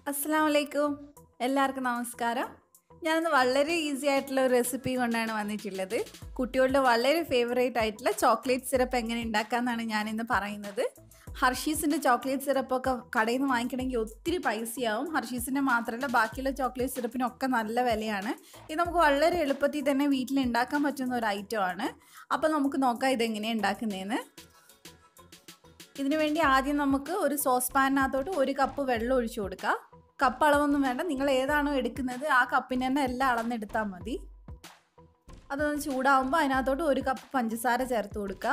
അസ്സാം വലൈക്കും എല്ലാവർക്കും നമസ്കാരം ഞാനിന്ന് വളരെ ഈസി ആയിട്ടുള്ള ഒരു റെസിപ്പി കൊണ്ടാണ് വന്നിട്ടുള്ളത് കുട്ടികളുടെ വളരെ ഫേവറേറ്റ് ആയിട്ടുള്ള ചോക്ലേറ്റ് സിറപ്പ് എങ്ങനെ ഉണ്ടാക്കാമെന്നാണ് ഞാനിന്ന് പറയുന്നത് ഹർഷീസിൻ്റെ ചോക്ലേറ്റ് സിറപ്പൊക്കെ കടയിൽ നിന്ന് വാങ്ങിക്കണമെങ്കിൽ ഒത്തിരി പൈസയാവും ഹർഷീസിൻ്റെ മാത്രമല്ല ബാക്കിയുള്ള ചോക്ലേറ്റ് സിറപ്പിനൊക്കെ നല്ല വിലയാണ് ഇത് നമുക്ക് വളരെ എളുപ്പത്തിൽ തന്നെ വീട്ടിൽ ഉണ്ടാക്കാൻ പറ്റുന്ന ഒരു ഐറ്റമാണ് അപ്പോൾ നമുക്ക് നോക്കാം ഇതെങ്ങനെയാണ് ഉണ്ടാക്കുന്നതെന്ന് ഇതിനു വേണ്ടി ആദ്യം നമുക്ക് ഒരു സോസ് പാനിനകത്തോട്ട് ഒരു കപ്പ് വെള്ളം ഒഴിച്ചു കൊടുക്കുക കപ്പ് അളവൊന്നും വേണ്ട നിങ്ങൾ ഏതാണോ എടുക്കുന്നത് ആ കപ്പിന് തന്നെ എല്ലാം അളന്നെടുത്താൽ മതി അതൊന്ന് ചൂടാവുമ്പോൾ അതിനകത്തോട്ട് ഒരു കപ്പ് പഞ്ചസാര ചേർത്ത് കൊടുക്കുക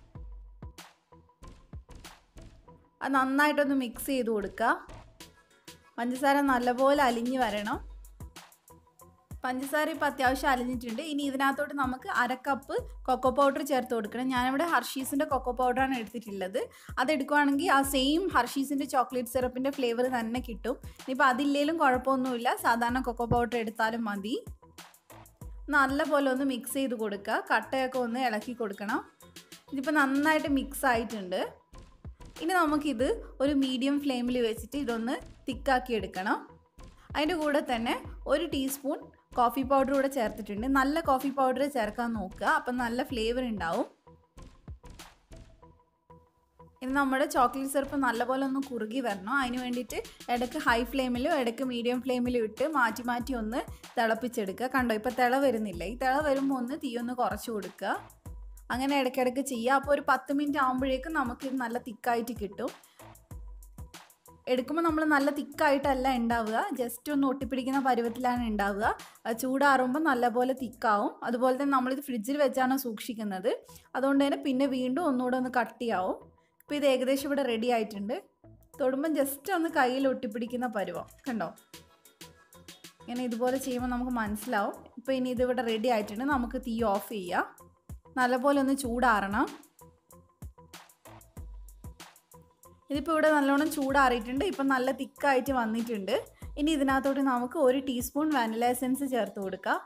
അത് നന്നായിട്ടൊന്ന് മിക്സ് ചെയ്ത് കൊടുക്കുക പഞ്ചസാര നല്ലപോലെ അലിഞ്ഞ് വരണം പഞ്ചസാര ഇപ്പോൾ അത്യാവശ്യം അലിഞ്ഞിട്ടുണ്ട് ഇനി ഇതിനകത്തോട്ട് നമുക്ക് അര കപ്പ് കൊക്കോ പൗഡർ ചേർത്ത് കൊടുക്കണം ഞാനിവിടെ ഹർഷീസിൻ്റെ കൊക്കോ പൗഡറാണ് എടുത്തിട്ടുള്ളത് അതെടുക്കുവാണെങ്കിൽ ആ സെയിം ഹർഷീസിൻ്റെ ചോക്ലേറ്റ് സിറപ്പിൻ്റെ ഫ്ലേവർ തന്നെ കിട്ടും ഇനിയിപ്പോൾ അതില്ലേലും കുഴപ്പമൊന്നുമില്ല സാധാരണ കൊക്കോ പൗഡർ എടുത്താലും മതി നല്ല പോലെ ഒന്ന് മിക്സ് ചെയ്ത് കൊടുക്കുക കട്ടയൊക്കെ ഒന്ന് ഇളക്കി കൊടുക്കണം ഇതിപ്പോൾ നന്നായിട്ട് മിക്സ് ആയിട്ടുണ്ട് ഇനി നമുക്കിത് ഒരു മീഡിയം ഫ്ലെയിമിൽ വെച്ചിട്ട് ഇതൊന്ന് തിക്കാക്കി എടുക്കണം അതിൻ്റെ കൂടെ തന്നെ ഒരു ടീസ്പൂൺ കോഫി പൗഡർ കൂടെ ചേർത്തിട്ടുണ്ട് നല്ല കോഫി പൗഡർ ചേർക്കാൻ നോക്കുക അപ്പം നല്ല ഫ്ലേവർ ഉണ്ടാവും ഇനി നമ്മുടെ ചോക്ലേറ്റ് സിറപ്പ് നല്ലപോലെ ഒന്ന് കുറുകി വരണം അതിന് വേണ്ടിയിട്ട് ഇടയ്ക്ക് ഹൈ ഫ്ലെയിമിലും ഇടയ്ക്ക് മീഡിയം ഫ്ലെയിമിലും ഇട്ട് മാറ്റി മാറ്റി ഒന്ന് തിളപ്പിച്ചെടുക്കുക കണ്ടോ ഇപ്പോൾ തിള വരുന്നില്ല ഈ തിള വരുമ്പോൾ ഒന്ന് തീ ഒന്ന് കുറച്ച് കൊടുക്കുക അങ്ങനെ ഇടയ്ക്കിടയ്ക്ക് ചെയ്യുക അപ്പോൾ ഒരു പത്ത് മിനിറ്റ് ആകുമ്പോഴേക്കും നമുക്കിത് നല്ല തിക്കായിട്ട് കിട്ടും എടുക്കുമ്പോൾ നമ്മൾ നല്ല തിക്കായിട്ടല്ല ഉണ്ടാവുക ജസ്റ്റ് ഒന്ന് ഒട്ടിപ്പിടിക്കുന്ന പരുവത്തിലാണ് ഉണ്ടാവുക ചൂടാറുമ്പോൾ നല്ലപോലെ തിക്കാവും അതുപോലെ തന്നെ നമ്മളിത് ഫ്രിഡ്ജിൽ വെച്ചാണ് സൂക്ഷിക്കുന്നത് അതുകൊണ്ട് തന്നെ പിന്നെ വീണ്ടും ഒന്നുകൂടെ ഒന്ന് കട്ടിയാവും ഇപ്പോൾ ഇത് ഏകദേശം ഇവിടെ റെഡി ആയിട്ടുണ്ട് തൊടുമ്പം ജസ്റ്റ് ഒന്ന് കയ്യിൽ ഒട്ടിപ്പിടിക്കുന്ന പരുവം കണ്ടോ ഇങ്ങനെ ഇതുപോലെ ചെയ്യുമ്പോൾ നമുക്ക് മനസ്സിലാവും ഇപ്പോൾ ഇനി ഇതിവിടെ റെഡി ആയിട്ടുണ്ട് നമുക്ക് തീ ഓഫ് ചെയ്യാം നല്ലപോലെ ഒന്ന് ചൂടാറണം ഇതിപ്പോൾ ഇവിടെ നല്ലോണം ചൂടാറിയിട്ടുണ്ട് ഇപ്പം നല്ല തിക്കായിട്ട് വന്നിട്ടുണ്ട് ഇനി ഇതിനകത്തോട്ട് നമുക്ക് ഒരു ടീസ്പൂൺ വാനില എസൻസ് ചേർത്ത് കൊടുക്കാം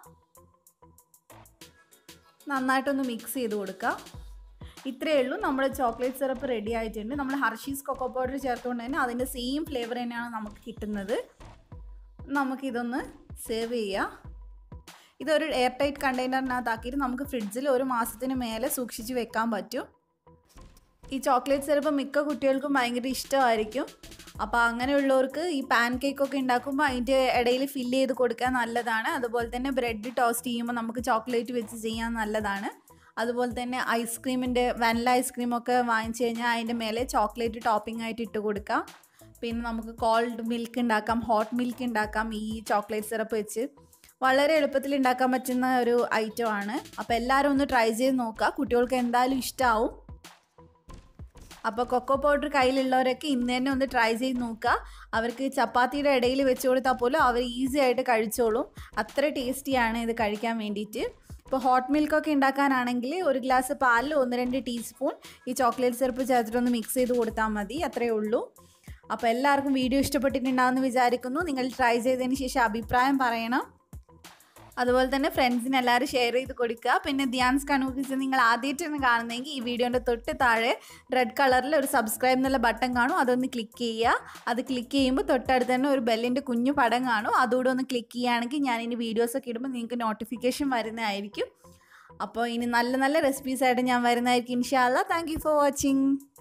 നന്നായിട്ടൊന്ന് മിക്സ് ചെയ്ത് കൊടുക്കുക ഇത്രയേ ഉള്ളൂ നമ്മുടെ ചോക്ലേറ്റ് സിറപ്പ് റെഡി ആയിട്ടുണ്ട് നമ്മൾ ഹർഷീസ് കൊക്കോ പൗഡർ ചേർത്തുകൊണ്ട് തന്നെ അതിൻ്റെ സെയിം ഫ്ലേവർ തന്നെയാണ് നമുക്ക് കിട്ടുന്നത് നമുക്കിതൊന്ന് സേവ് ചെയ്യാം ഇതൊരു എയർ ടൈറ്റ് കണ്ടെയ്നറിനകത്താക്കിയിട്ട് നമുക്ക് ഫ്രിഡ്ജിൽ ഒരു മാസത്തിന് മേലെ സൂക്ഷിച്ച് വെക്കാൻ പറ്റും ഈ ചോക്ലേറ്റ് സിറപ്പ് മിക്ക കുട്ടികൾക്കും ഭയങ്കര ഇഷ്ടമായിരിക്കും അപ്പോൾ അങ്ങനെയുള്ളവർക്ക് ഈ പാൻ കേക്കൊക്കെ ഉണ്ടാക്കുമ്പോൾ അതിൻ്റെ ഇടയിൽ ഫില്ല് ചെയ്ത് കൊടുക്കാൻ നല്ലതാണ് അതുപോലെ തന്നെ ബ്രെഡ് ടോസ്റ്റ് ചെയ്യുമ്പോൾ നമുക്ക് ചോക്ലേറ്റ് വെച്ച് ചെയ്യാൻ നല്ലതാണ് അതുപോലെ തന്നെ ഐസ്ക്രീമിൻ്റെ വാനില ഐസ്ക്രീമൊക്കെ വാങ്ങിച്ചു കഴിഞ്ഞാൽ അതിൻ്റെ മേലെ ചോക്ലേറ്റ് ടോപ്പിംഗ് ആയിട്ട് ഇട്ട് കൊടുക്കാം പിന്നെ നമുക്ക് കോൾഡ് മിൽക്ക് ഉണ്ടാക്കാം ഹോട്ട് മിൽക്ക് ഉണ്ടാക്കാം ഈ ചോക്ലേറ്റ് സിറപ്പ് വെച്ച് വളരെ എളുപ്പത്തിൽ ഉണ്ടാക്കാൻ പറ്റുന്ന ഒരു ഐറ്റമാണ് അപ്പോൾ എല്ലാവരും ഒന്ന് ട്രൈ ചെയ്ത് നോക്കുക കുട്ടികൾക്ക് എന്തായാലും ഇഷ്ടമാവും അപ്പോൾ കൊക്കോ പൗഡർ കയ്യിലുള്ളവരൊക്കെ ഇന്ന് തന്നെ ഒന്ന് ട്രൈ ചെയ്ത് നോക്കുക അവർക്ക് ചപ്പാത്തിയുടെ ഇടയിൽ വെച്ച് കൊടുത്താൽ പോലും അവർ ഈസി ആയിട്ട് കഴിച്ചോളും അത്ര ടേസ്റ്റിയാണ് ഇത് കഴിക്കാൻ വേണ്ടിയിട്ട് ഇപ്പോൾ ഹോട്ട് മിൽക്കൊക്കെ ഉണ്ടാക്കാനാണെങ്കിൽ ഒരു ഗ്ലാസ് പാലിൽ ഒന്ന് രണ്ട് ടീസ്പൂൺ ഈ ചോക്ലേറ്റ് സിറപ്പ് ചേർത്തിട്ടൊന്ന് മിക്സ് ചെയ്ത് കൊടുത്താൽ മതി അത്രയേ ഉള്ളൂ അപ്പോൾ എല്ലാവർക്കും വീഡിയോ ഇഷ്ടപ്പെട്ടിട്ടുണ്ടാവുമെന്ന് വിചാരിക്കുന്നു നിങ്ങൾ ട്രൈ ചെയ്തതിന് ശേഷം അഭിപ്രായം പറയണം അതുപോലെ തന്നെ ഫ്രണ്ട്സിന് എല്ലാവരും ഷെയർ ചെയ്ത് കൊടുക്കുക പിന്നെ ധ്യാൻസ് കണൂക്കിച്ച് നിങ്ങൾ ആദ്യമായിട്ടാണ് കാണുന്നതെങ്കിൽ ഈ വീഡിയോൻ്റെ തൊട്ട് താഴെ റെഡ് കളറിൽ ഒരു സബ്സ്ക്രൈബ് എന്നുള്ള ബട്ടൺ കാണും അതൊന്ന് ക്ലിക്ക് ചെയ്യുക അത് ക്ലിക്ക് ചെയ്യുമ്പോൾ തൊട്ടടുത്ത് തന്നെ ഒരു ബെല്ലിൻ്റെ കുഞ്ഞു പടം കാണും അതുകൂടെ ഒന്ന് ക്ലിക്ക് ചെയ്യുകയാണെങ്കിൽ ഞാൻ ഇനി വീഡിയോസൊക്കെ ഇടുമ്പോൾ നിങ്ങൾക്ക് നോട്ടിഫിക്കേഷൻ വരുന്നതായിരിക്കും അപ്പോൾ ഇനി നല്ല നല്ല റെസിപ്പീസായിട്ട് ഞാൻ വരുന്നതായിരിക്കും ഇൻഷാല്ല താങ്ക് യു ഫോർ വാച്ചിങ്